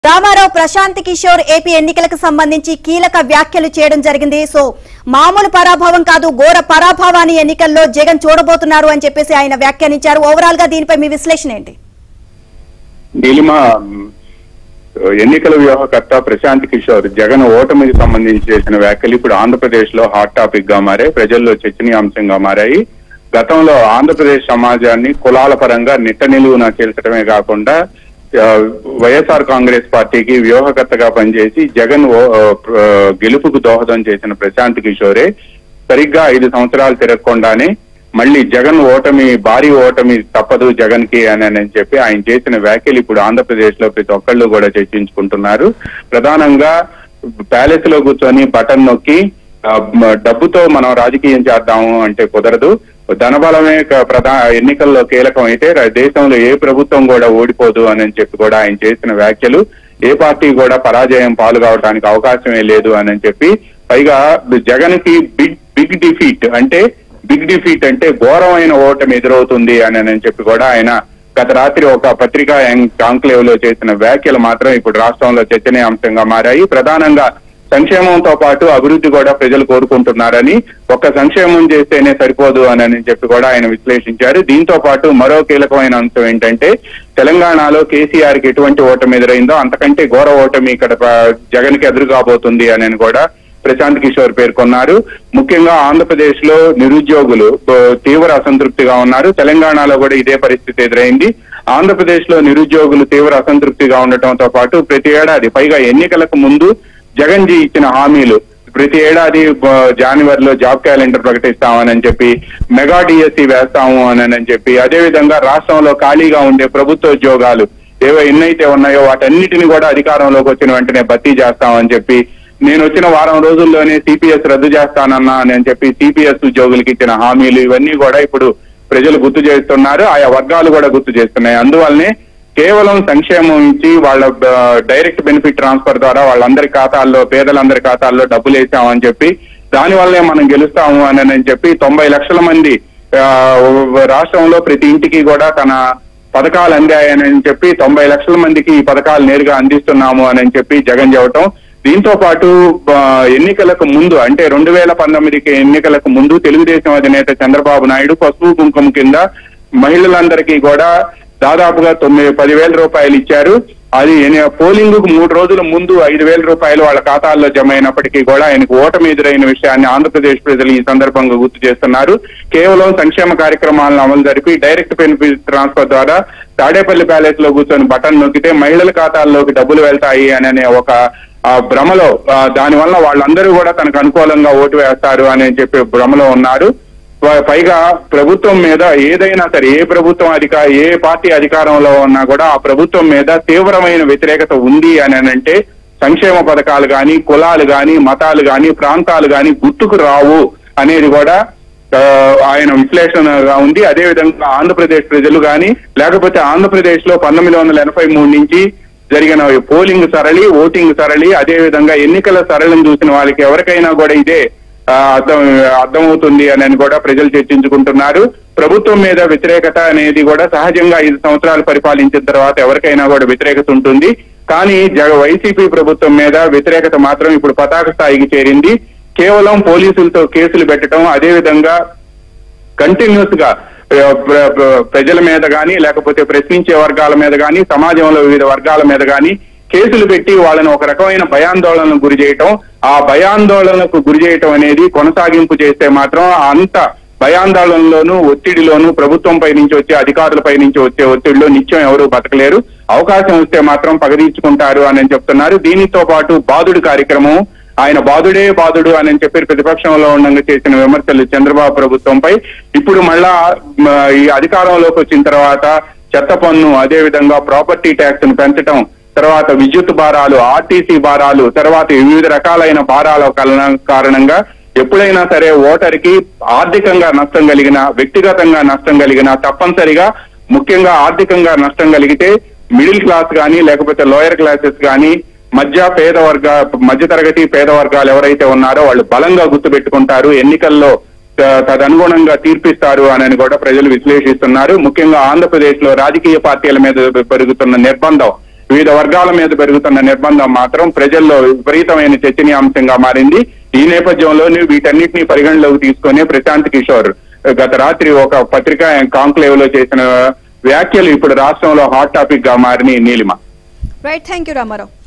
Ramarao Prashanth Kishore AP ఎన్నికలకు సంబంధించి కీలక వ్యాఖ్యలు చేయడం జరిగింది సో మామూలు పరాభవం కాదు ఘోర పరాభవాన్ని ఎన్నికల్లో జగన్ చూడబోతున్నారు అని చెప్పేసి ఆయన వ్యాఖ్యానించారు ఓవరాల్ గా దీనిపై మీ విశ్లేషణ ఏంటి నీలిమ మ్, ఎన్నికల వ్యూహకర్త ప్రశాంత్ కిషోర్ జగన్ ఓటమికి సంబంధించి చేసిన వ్యాఖ్యలు ఇప్పుడు ఆంధ్రప్రదేశ్ లో హాట్ టాపిక్ గా మారాయి ప్రజల్లో చర్చనీయాంశంగా మారాయి గతంలో ఆంధ్రప్రదేశ్ సమాజాన్ని కులాల పరంగా నిట్ట నిలువున చేల్చడమే కాకుండా ఆ, వైఎస్ఆర్ కాంగ్రెస్ పార్టీకి వ్యూహకర్తగా పనిచేసి జగన్ ఓ- ఆ, గెలుపుకు దోహదం చేసిన ప్రశాంత్ కిషోరే సరిగ్గా ఐదు సంవత్సరాలు తిరగకుండానే మళ్ళీ జగన్ ఓటమి భారీ ఓటమి తప్పదు జగన్ కి అని అని చెప్పి ఆయన చేసిన వ్యాఖ్యలు ఇప్పుడు ఆంధ్రప్రదేశ్ లో ప్రతి ఒక్కళ్ళు కూడా చర్చించుకుంటున్నారు ప్రధానంగా ప్యాలెస్ లో కూర్చొని బటన్ నొక్కి ఆ, మ- డబ్బుతో మనం రాజకీయం చేద్దాము అంటే కుదరదు ధనబలమే క- ప్రధా ఎన్నికల్లో కీలకం అయితే ర- దేశంలో ఏ ప్రభుత్వం కూడా ఓడిపోదు అని చెప్పి కూడా ఆయన చేసిన వ్యాఖ్యలు ఏ పార్టీ కూడా పరాజయం పాలు కావడానికి అవకాశమే లేదు అని చెప్పి పైగా జగన్ కి బిగ్ బిగ్ డిఫీట్ అంటే బిగ్ డిఫీట్ అంటే ఘోరమైన ఓటమి ఎదురవుతుంది అని అని చెప్పి కూడా ఆయన గత రాత్రి ఒక పత్రికా కాంక్లేవ్ లో చేసిన వ్యాఖ్యలు మాత్రం ఇప్పుడు రాష్ట్రంలో చర్చనీయాంశంగా మారాయి ప్రధానంగా సంక్షేమంతో పాటు అభివృద్ధి కూడా ప్రజలు కోరుకుంటున్నారని ఒక్క సంక్షేమం చేస్తేనే సరిపోదు అని అని చెప్పి కూడా ఆయన విశ్లేషించారు దీంతో పాటు మరో కీలకమైన అంశం ఏంటంటే తెలంగాణలో కేసీఆర్ కి ఎటువంటి ఓటమి ఎదురైందో అంతకంటే ఘోర ఓటమి ఇక్కడ ప- జగన్ కి ఎదురు కాబోతుంది అని కూడా ప్రశాంత్ కిషోర్ పేర్కొన్నారు ముఖ్యంగా ఆంధ్రప్రదేశ్ లో నిరుద్యోగులు బ- తీవ్ర అసంతృప్తిగా ఉన్నారు తెలంగాణలో కూడా ఇదే పరిస్థితి ఎదురైంది ఆంధ్రప్రదేశ్ లో నిరుద్యోగులు తీవ్ర అసంతృప్తిగా ఉండటంతో పాటు ప్రతి ఏడాది పైగా ఎన్నికలకు ముందు జగన్ జీ ఇచ్చిన హామీలు ప్రతి ఏడాది బ- జనవరిలో జాబ్ క్యాలెండర్ ప్రకటిస్తామని చెప్పి మెగా డిఎస్సి వేస్తాము అని అని చెప్పి అదే విధంగా రాష్ట్రంలో ఖాళీగా ఉండే ప్రభుత్వ ఉద్యోగాలు ఏవో ఎన్నైతే ఉన్నాయో వాటన్నిటిని కూడా అధికారంలోకి వచ్చిన వెంటనే భర్తీ చేస్తామని చెప్పి నేను వచ్చిన వారం రోజుల్లోనే సిపిఎస్ రద్దు చేస్తానన్నా అని చెప్పి సిపిఎస్ ఉద్యోగులకి ఇచ్చిన హామీలు ఇవన్నీ కూడా ఇప్పుడు ప్రజలు గుర్తు చేస్తున్నారు ఆయా వర్గాలు కూడా గుర్తు చేస్తున్నాయి అందువల్లనే కేవలం సంక్షేమం ఇచ్చి వాళ్ళ బ- డైరెక్ట్ బెనిఫిట్ ట్రాన్స్ఫర్ ద్వారా వాళ్ళందరి ఖాతాల్లో పేదలందరి ఖాతాల్లో డబ్బులు వేసామని చెప్పి దానివల్లే మనం గెలుస్తాము అని అని చెప్పి తొంభై లక్షల మంది ఆ, రాష్ట్రంలో ప్రతి ఇంటికి కూడా తన పథకాలు అందాయని చెప్పి తొంభై లక్షల మందికి ఈ పథకాలు నేరుగా అందిస్తున్నాము అని చెప్పి జగన్ చెప్పటం దీంతో పాటు ఆ, ఎన్నికలకు ముందు అంటే రెండు వేల పంతొమ్మిదికి ఎన్నికలకు ముందు తెలుగుదేశం అధినేత చంద్రబాబు నాయుడు పసుపు కుంకుమ కింద మహిళలందరికీ కూడా దాదాపుగా తొమ్మిది పదివేల రూపాయలు ఇచ్చారు అది పోలింగ్ కు మూడు రోజుల ముందు ఐదు వేల రూపాయలు వాళ్ళ ఖాతాల్లో జమ అయినప్పటికీ కూడా ఆయనకు ఓటమి ఎదురైన విషయాన్ని ఆంధ్రప్రదేశ్ ప్రజలు ఈ సందర్భంగా గుర్తు చేస్తున్నారు కేవలం సంక్షేమ కార్యక్రమాలను అమలు జరిపి డైరెక్ట్ బెనిఫిట్ ట్రాన్స్ఫర్ ద్వారా తాడేపల్లి ప్యాలెస్ లో కూర్చొని బటన్ నొక్కితే మహిళల ఖాతాల్లోకి డబ్బులు వెళ్తాయి అనే ఒక ఆ భ్రమలో ఆ, దానివల్ల వాళ్ళందరూ కూడా తనకు అనుకూలంగా ఓటు వేస్తారు అని చెప్పి భ్రమలో ఉన్నారు ప- పైగా ప్రభుత్వం మీద ఏదైనా సరే ఏ ప్రభుత్వం అధిక ఏ పార్టీ అధికారంలో ఉన్నా కూడా ఆ ప్రభుత్వం మీద తీవ్రమైన వ్యతిరేకత ఉంది అని అంటే సంక్షేమ పథకాలు గాని కులాలు గాని మతాలు గాని ప్రాంతాలు గాని గుర్తుకు రావు అనేది కూడా ఆ, ఆయన విశ్లేషణగా ఉంది అదే విధంగా ఆంధ్రప్రదేశ్ ప్రజలు గాని లేకపోతే ఆంధ్రప్రదేశ్ లో పంతొమ్మిది వందల ఎనభై మూడు నుంచి జరిగిన పోలింగ్ సరళి ఓటింగ్ సరళి అదే విధంగా ఎన్నికల సరళిని చూసిన వాళ్ళకి ఎవరికైనా కూడా ఇదే ఆ, అర్థం అర్థమవుతుంది అని కూడా ప్రజలు చర్చించుకుంటున్నారు ప్రభుత్వం మీద వ్యతిరేకత అనేది కూడా సహజంగా ఐదు సంవత్సరాలు పరిపాలించిన తర్వాత ఎవరికైనా కూడా వ్యతిరేకత ఉంటుంది కానీ జగ వైసీపీ ప్రభుత్వం మీద వ్యతిరేకత మాత్రం ఇప్పుడు పతాక స్థాయికి చేరింది కేవలం పోలీసులతో కేసులు పెట్టడం అదే విధంగా కంటిన్యూస్ గా ఆ, ప్ర- ప్ర- ప్రజల మీద గాని లేకపోతే ప్రశ్నించే వర్గాల మీద గాని సమాజంలో వివిధ వర్గాల మీద గాని కేసులు పెట్టి వాళ్ళని ఒక రకమైన భయాందోళనకు గురి చేయటం ఆ భయాందోళనకు గురి చేయటం అనేది కొనసాగింపు చేస్తే మాత్రం అంత భయాందోళనలోను ఒత్తిడిలోను ప్రభుత్వం పై నుంచి వచ్చే అధికారులపై నుంచి వచ్చే ఒత్తిడిలో నిత్యం ఎవరు బతకలేరు అవకాశం వస్తే మాత్రం పగదీర్చుకుంటారు అని చెప్తున్నారు దీనితో పాటు బాధుడు కార్యక్రమం ఆయన బాధుడే బాధుడు అని చెప్పి ప్రతిపక్షంలో ఉండగా చేసిన విమర్శలు చంద్రబాబు ప్రభుత్వంపై ఇప్పుడు మళ్ళా మ, ఈ అధికారంలోకి వచ్చిన తర్వాత చెత్త పన్ను అదే విధంగా ప్రాపర్టీ ట్యాక్స్ ను పెంచడం తర్వాత విద్యుత్ భారాలు ఆర్టీసీ భారాలు తర్వాత వివిధ రకాలైన భారాల కలన- కారణంగా ఎప్పుడైనా సరే ఓటర్కి ఆర్థికంగా నష్టం కలిగిన వ్యక్తిగతంగా నష్టం కలిగిన తప్పనిసరిగా ముఖ్యంగా ఆర్థికంగా నష్టం కలిగితే మిడిల్ క్లాస్ కానీ లేకపోతే లోయర్ క్లాసెస్ కానీ మధ్య పేద వర్గ మధ్య తరగతి పేద వర్గాలు ఎవరైతే ఉన్నారో వాళ్ళు బలంగా గుర్తుపెట్టుకుంటారు ఎన్నికల్లో త- తదనుగుణంగా తీర్పిస్తారు అని కూడా ప్రజలు విశ్లేషిస్తున్నారు ముఖ్యంగా ఆంధ్రప్రదేశ్ లో రాజకీయ పార్టీల మీద పెరుగుతున్న నిర్బంధం వివిధ వర్గాల మీద పెరుగుతున్న నిర్బంధం మాత్రం ప్రజల్లో విపరీతమైన చర్చనీయాంశంగా మారింది ఈ నేపథ్యంలోనే వీటన్నిటిని పరిగణలోకి తీసుకొని ప్రశాంత్ కిషోర్ గత రాత్రి ఒక పత్రికా కాంక్లేవ్ లో చేసిన వ్యాఖ్యలు ఇప్పుడు రాష్ట్రంలో హాట్ టాపిక్ గా మారినాయి Neelima right thank you Ramarao